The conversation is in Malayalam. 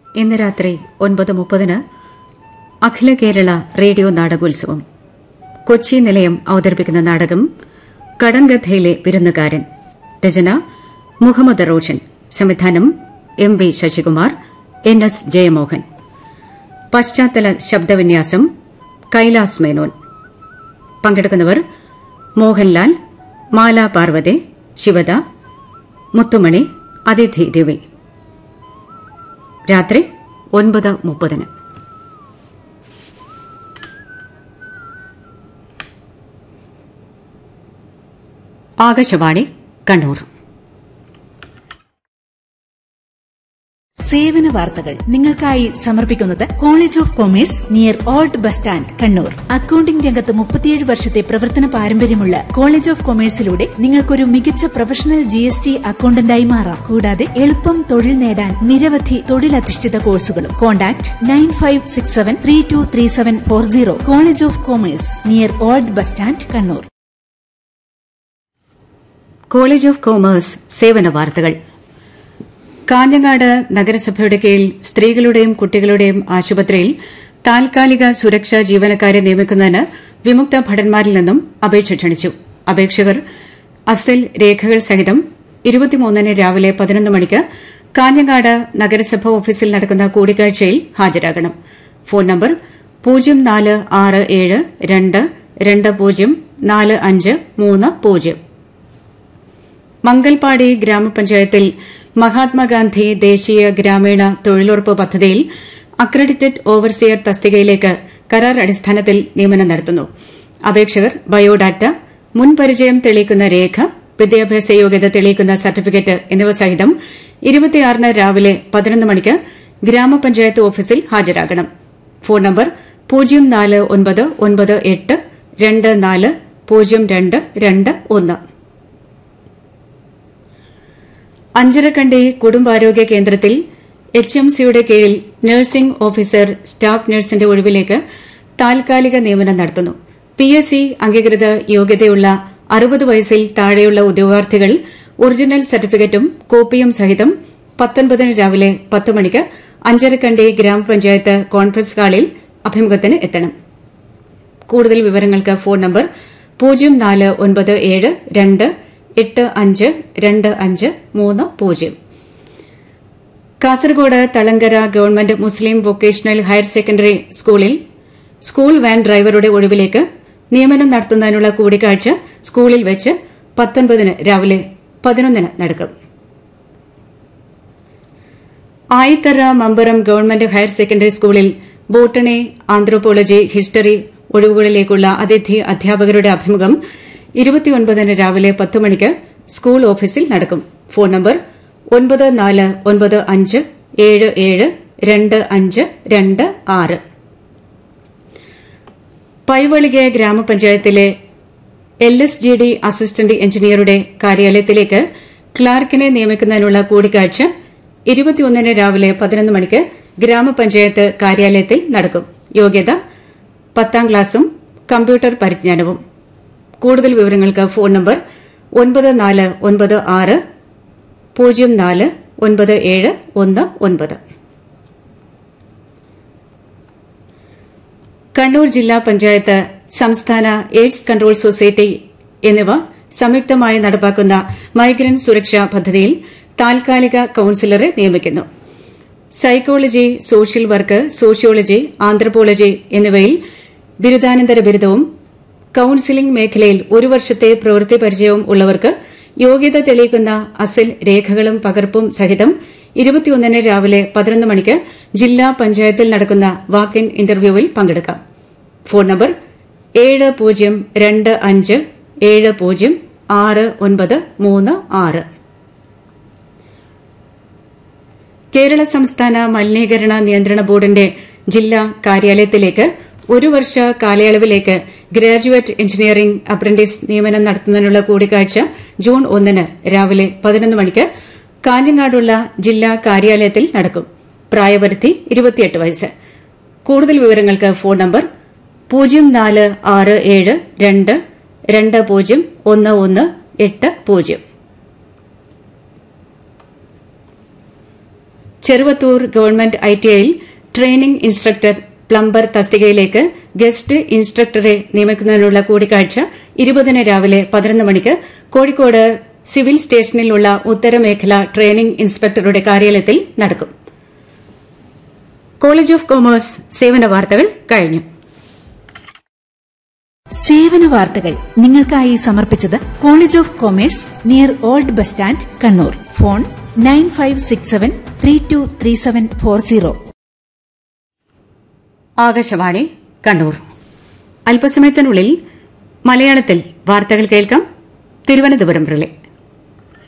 ഇന്ന് രാത്രി ഒൻപത് മുപ്പതിന് അഖില കേരള റേഡിയോ നാടകോത്സവം കൊച്ചി നിലയം അവതരിപ്പിക്കുന്ന നാടകം കടങ്കഥയിലെ വിരുന്നുകാരൻ രചന മുഹമ്മദ് റോഷൻ സംവിധാനം M V Sasikumar N S Jayamohan പശ്ചാത്തല ശബ്ദവിന്യാസം കൈലാസ് മേനോൻ പങ്കെടുക്കുന്നവർ മോഹൻലാൽ മാല പാർവതി ശിവദ മുത്തുമണി അതിഥി രവി രാത്രി ഒൻപത് മുപ്പതിന് ആകാശവാണി കണ്ണൂർ സേവന വാർത്തകൾ നിങ്ങൾക്കായി സമർപ്പിക്കുന്നത് college of commerce near old bus stand Kannur accounting രംഗത്ത് മുപ്പത്തിയേഴ് വർഷത്തെ പ്രവർത്തന പാരമ്പര്യമുള്ള കോളേജ് ഓഫ് കൊമേഴ്സിലൂടെ നിങ്ങൾക്കൊരു മികച്ച പ്രൊഫഷണൽ ജി എസ് ടി അക്കൌണ്ടന്റായി മാറാം കൂടാതെ എളുപ്പം തൊഴിൽ നേടാൻ നിരവധി തൊഴിലധിഷ്ഠിത കോഴ്സുകളും contact nine five six seven three two three seven four zero college of commerce near old bus stand Kannur college of commerce സേവന വാർത്തകൾ കാഞ്ഞങ്ങാട് നഗരസഭയുടെ കീഴിൽ സ്ത്രീകളുടെയും കുട്ടികളുടെയും ആശുപത്രിയിൽ താൽക്കാലിക സുരക്ഷാ ജീവനക്കാരെ നിയമിക്കുന്നതിന് വിമുക്ത ഭടന്മാരിൽ നിന്നും അപേക്ഷ ക്ഷണിച്ചു അപേക്ഷകർ അസൽ രേഖകൾ സഹിതം ഇരുപത്തിമൂന്നിന് രാവിലെ പതിനൊന്ന് മണിക്ക് കാഞ്ഞങ്ങാട് നഗരസഭ ഓഫീസിൽ നടക്കുന്ന കൂടിക്കാഴ്ചയിൽ ഹാജരാകണം ഫോൺ നമ്പർ പൂജ്യം നാല് ആറ് ഏഴ് രണ്ട് രണ്ട് പൂജ്യം നാല് അഞ്ച് മൂന്ന് പൂജ്യം മംഗൽപാടി ഗ്രാമപഞ്ചായത്തിൽ മഹാത്മാഗാന്ധി ദേശീയ ഗ്രാമീണ തൊഴിലുറപ്പ് പദ്ധതിയിൽ അക്രഡിറ്റഡ് ഓവർസിയർ തസ്തികയിലേക്ക് കരാർ അടിസ്ഥാനത്തിൽ നിയമനം നടത്തുന്നു അപേക്ഷകർ ബയോഡാറ്റ മുൻപരിചയം തെളിയിക്കുന്ന രേഖ വിദ്യാഭ്യാസ യോഗ്യത തെളിയിക്കുന്ന സർട്ടിഫിക്കറ്റ് എന്നിവ സഹിതം ഇരുപത്തിയാറിന് രാവിലെ പതിനൊന്ന് മണിക്ക് ഗ്രാമപഞ്ചായത്ത് ഓഫീസിൽ ഹാജരാകണം ഫോൺ നമ്പർ പൂജ്യം നാല് ഒൻപത് ഒൻപത് എട്ട് രണ്ട് നാല് പൂജ്യം രണ്ട് രണ്ട് ഒന്ന് അഞ്ചരക്കണ്ടി കുടുംബാരോഗ്യ കേന്ദ്രത്തിൽ എച്ച് എം സിയുടെ കീഴിൽ നഴ്സിംഗ് ഓഫീസർ സ്റ്റാഫ് നഴ്സിന്റെ ഒഴിവിലേക്ക് താൽക്കാലിക നിയമനം നടത്തുന്നു പി എസ് സി അംഗീകൃത യോഗ്യതയുള്ള അറുപത് വയസ്സിൽ താഴെയുള്ള ഉദ്യോഗാർത്ഥികൾ ഒറിജിനൽ സർട്ടിഫിക്കറ്റും കോപ്പിയും സഹിതം പത്തൊൻപതിന് രാവിലെ പത്ത് മണിക്ക് അഞ്ചരക്കണ്ടി ഗ്രാമപഞ്ചായത്ത് കോൺഫറൻസ് ഹാളിൽ അഭിമുഖത്തിന് എത്തണം കൂടുതൽ വിവരങ്ങൾക്ക് ഫോൺ നമ്പർ പൂജ്യം നാല് ഒൻപത് ഏഴ് രണ്ട് എട്ട് അഞ്ച് രണ്ട് അഞ്ച് മൂന്ന് പൂജ്യം Kasaragod Thalangara government Muslim vocational higher secondary സ്കൂളിൽ സ്കൂൾ വാൻ ഡ്രൈവറുടെ ഒഴിവിലേക്ക് നിയമനം നടത്തുന്നതിനുള്ള കൂടിക്കാഴ്ച സ്കൂളിൽ വെച്ച് പത്തൊൻപതിന് രാവിലെ പതിനൊന്നിന് നടക്കും Ayithara Mambaram government higher secondary സ്കൂളിൽ ബോട്ടണി ആന്ത്രോപോളജി ഹിസ്റ്ററി ഒഴിവുകളിലേക്കുള്ള അതിഥി അധ്യാപകരുടെ അഭിമുഖം ഇരുപത്തിയൊൻപതിന് രാവിലെ പത്ത് മണിക്ക് സ്കൂൾ ഓഫീസിൽ നടക്കും ഫോൺ നമ്പർ ഒൻപത് നാല് ഒൻപത് അഞ്ച് ഏഴ് ഏഴ് രണ്ട് അഞ്ച് രണ്ട് ആറ് പൈവളിക ഗ്രാമപഞ്ചായത്തിലെ L S G D assistant എഞ്ചിനീയറുടെ കാര്യാലയത്തിലേക്ക് ക്ലാർക്കിനെ നിയമിക്കുന്നതിനുള്ള കൂടിക്കാഴ്ച ഇരുപത്തിയൊന്നിന് രാവിലെ പതിനൊന്ന് മണിക്ക് ഗ്രാമപഞ്ചായത്ത് കാര്യാലയത്തിൽ നടക്കും യോഗ്യത പത്താം ക്ലാസും കമ്പ്യൂട്ടർ പരിജ്ഞാനവും കൂടുതൽ വിവരങ്ങൾക്ക് ഫോൺ നമ്പർ ഒൻപത് നാല് ഒൻപത് ആറ് പൂജ്യം നാല് ഒൻപത് ഏഴ് ഒന്ന് ഒൻപത് കണ്ണൂർ ജില്ലാ പഞ്ചായത്ത് സംസ്ഥാന എയ്ഡ്സ് കൺട്രോൾ സൊസൈറ്റി എന്നിവ സംയുക്തമായി നടപ്പാക്കുന്ന മൈഗ്രന്റ് സുരക്ഷാ പദ്ധതിയിൽ താൽക്കാലിക കൌൺസിലറെ നിയമിക്കുന്നു psychology social work sociology anthropology എന്നിവയിൽ ബിരുദാനന്തര ബിരുദവും കൌൺസിലിംഗ് മേഖലയിൽ ഒരു വർഷത്തെ പ്രവൃത്തി പരിചയവും ഉള്ളവർക്ക് യോഗ്യത തെളിയിക്കുന്ന അസൽ രേഖകളും പകർപ്പും സഹിതം ഇരുപത്തിയൊന്നിന് രാവിലെ പതിനൊന്ന് മണിക്ക് ജില്ലാ പഞ്ചായത്തിൽ നടക്കുന്ന വാക്ക് ഇൻ ഇന്റർവ്യൂവിൽ പങ്കെടുക്കാം ഫോൺ നമ്പർ ഏഴ് പൂജ്യം രണ്ട് അഞ്ച് ഏഴ് പൂജ്യം ആറ് ഒൻപത് മൂന്ന് ആറ് കേരള സംസ്ഥാന മലിനീകരണ നിയന്ത്രണ ബോർഡിന്റെ ജില്ലാ കാര്യാലയത്തിലേക്ക് ഒരു വർഷ കാലയളവിലേക്ക് ഗ്രാജുവേറ്റ് എഞ്ചിനീയറിംഗ് അപ്രന്റീസ് നിയമനം നടത്തുന്നതിനുള്ള കൂടിക്കാഴ്ച ജൂൺ ഒന്നിന് രാവിലെ പതിനൊന്ന് മണിക്ക് കാഞ്ഞങ്ങാടുള്ള ജില്ലാ കാര്യാലയത്തിൽ നടക്കും പ്രായപരിധി ഇരുപത്തിയെട്ട് വയസ്സ് കൂടുതൽ വിവരങ്ങൾക്ക് ഫോൺ നമ്പർ പൂജ്യം നാല് ആറ് ഏഴ് രണ്ട് രണ്ട് പൂജ്യം ഒന്ന് ഒന്ന് എട്ട് പൂജ്യം ചെറുവത്തൂർ ഗവൺമെന്റ് ഐടിഐയിൽ ട്രെയിനിംഗ് ഇൻസ്ട്രക്ടർ പ്ലംബർ തസ്തികയിലേക്ക് ഗസ്റ്റ് ഇൻസ്ട്രക്ടറെ നിയമിക്കുന്നതിനുള്ള കൂടിക്കാഴ്ച ഇരുപതിന് രാവിലെ പതിനൊന്ന് മണിക്ക് കോഴിക്കോട് സിവിൽ സ്റ്റേഷനിലുള്ള ഉത്തരമേഖല ട്രെയിനിംഗ് ഇൻസ്പെക്ടറുടെ കാര്യാലയത്തിൽ നടക്കും കോളേജ് ഓഫ് കൊമേഴ്സ് സേവന വാർത്തകൾ കഴിഞ്ഞു സേവന വാർത്തകൾ നിങ്ങൾക്കായി സമർപ്പിച്ചത് college of commerce near old bus stand Kannur phone nine five six seven three two three seven four zero Akashvani Kannur അല്പസമയത്തിനുള്ളിൽ മലയാളത്തിൽ വാർത്തകൾ കേൾക്കാം തിരുവനന്തപുരം റിലേ